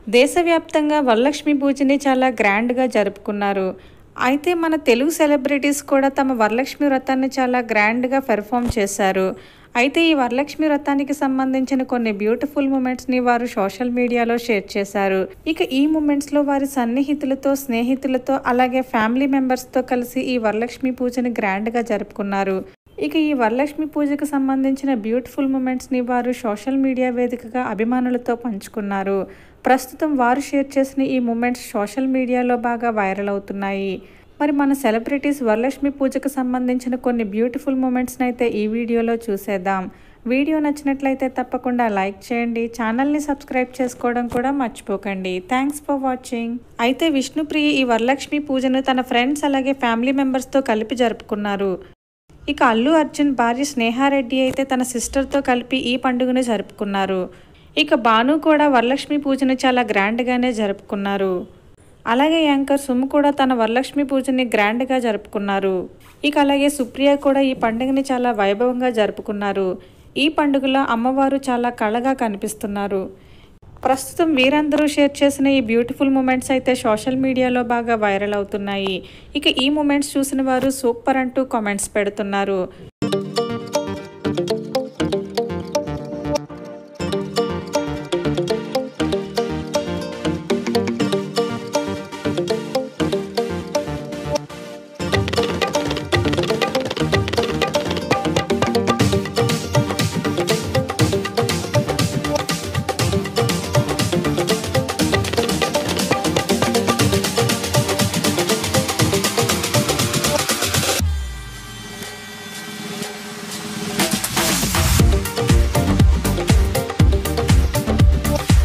దేశవ్యాప్తంగా వరలక్ష్మి పూజని చాలా గ్రాండ్గా జరుపుకున్నారు అయితే మన తెలుగు సెలబ్రిటీస్ కూడా తమ వరలక్ష్మి వ్రతాన్ని చాలా గ్రాండ్గా పెర్ఫామ్ చేశారు అయితే ఈ వరలక్ష్మి వ్రతానికి సంబంధించిన కొన్ని బ్యూటిఫుల్ మూమెంట్స్ని వారు సోషల్ మీడియాలో షేర్ చేశారు ఇక ఈ మూమెంట్స్లో వారి సన్నిహితులతో స్నేహితులతో అలాగే ఫ్యామిలీ మెంబర్స్తో కలిసి ఈ వరలక్ష్మి పూజని గ్రాండ్గా జరుపుకున్నారు ఇక ఈ వరలక్ష్మి పూజకు సంబంధించిన బ్యూటిఫుల్ మూమెంట్స్ని వారు సోషల్ మీడియా వేదికగా అభిమానులతో పంచుకున్నారు ప్రస్తుతం వారు షేర్ చేసిన ఈ మూమెంట్స్ సోషల్ మీడియాలో బాగా వైరల్ అవుతున్నాయి మరి మన సెలబ్రిటీస్ వరలక్ష్మి పూజకు సంబంధించిన కొన్ని బ్యూటిఫుల్ మూమెంట్స్ని అయితే ఈ వీడియోలో చూసేద్దాం వీడియో నచ్చినట్లయితే తప్పకుండా లైక్ చేయండి ఛానల్ని సబ్స్క్రైబ్ చేసుకోవడం కూడా మర్చిపోకండి థ్యాంక్స్ ఫర్ వాచింగ్ అయితే విష్ణుప్రియ ఈ వరలక్ష్మి పూజను తన ఫ్రెండ్స్ అలాగే ఫ్యామిలీ మెంబర్స్తో కలిపి జరుపుకున్నారు ఇక అల్లు అర్జున్ భార్య స్నేహారెడ్డి అయితే తన సిస్టర్తో కలిపి ఈ పండుగను జరుపుకున్నారు ఇక భాను కూడా వరలక్ష్మి పూజను చాలా గ్రాండ్గానే జరుపుకున్నారు అలాగే యాంకర్ సుమ్ కూడా తన వరలక్ష్మి పూజని గ్రాండ్గా జరుపుకున్నారు ఇక అలాగే సుప్రియ కూడా ఈ పండుగని చాలా వైభవంగా జరుపుకున్నారు ఈ పండుగలో అమ్మవారు చాలా కళగా కనిపిస్తున్నారు ప్రస్తుతం వీరందరూ షేర్ చేసిన ఈ బ్యూటిఫుల్ మూమెంట్స్ అయితే సోషల్ మీడియాలో బాగా వైరల్ అవుతున్నాయి ఇక ఈ మూమెంట్స్ చూసిన వారు సూపర్ అంటూ కామెంట్స్ పెడుతున్నారు